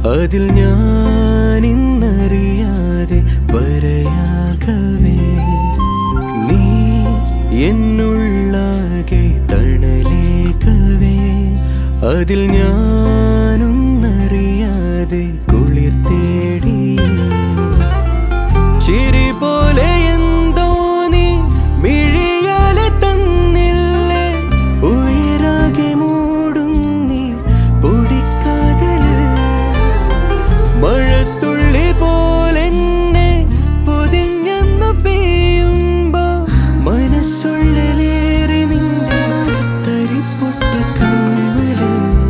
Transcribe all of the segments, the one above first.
അതിൽ ഞാൻ ഇന്നറിയാതെ വരയാകവേ നീ എന്നുള്ളാകെ തണലേക്കവേ അതിൽ ഞാനൊന്നറിയാതെ കുളിർ തേടി ചിരി പോലെ എന്തോ നീ മിഴിയാലെ തന്നില്ലേ ഉയരാകെ മൂടും നീ പൊടിക്കാതല് മഴത്തുള്ളി പോലെന്നെ പൊതിഞ്ഞെന്നു പെയ്യുമ്പോ മനസ്സുള്ളിലേറി നിന്റെ തരിപ്പൊട്ട കമ്മല്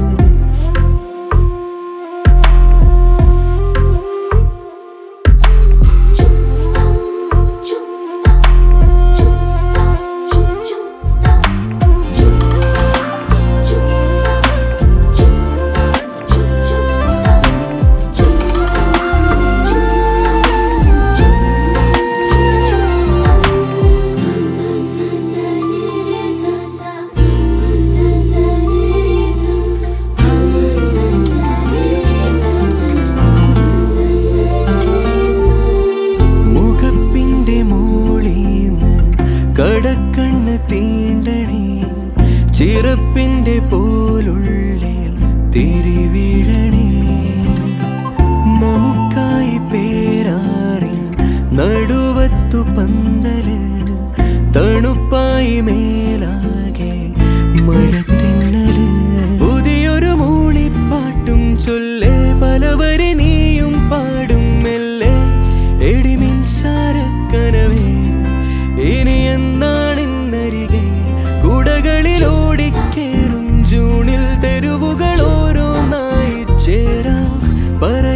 മുഖപ്പിന്റെ മോളീന്ന് കടക്കണ്ണ് തീണ്ടണേ ചിറപ്പിന്റെ പോലുള്ളിൽ തിരിവിഴണേ നമുക്കായി പേരാറിൻ നടുവത്തു പന്തല് തണുപ്പായി മേലാകെ മഴത്തിന്നല് പുതിയൊരു മൂളിപ്പാട്ടും ചൊല്ലേ പലവരെ നീയും പാടും മെല്ലെ എടിമിൻസാരക്കനവേ ഇനി എന്നാണെന്നരികെ കുടകളിൽ ഓടിക്കേറും ജൂണിൽ തെരുവുകൾ ഓരോന്നായി ചേരാം പറ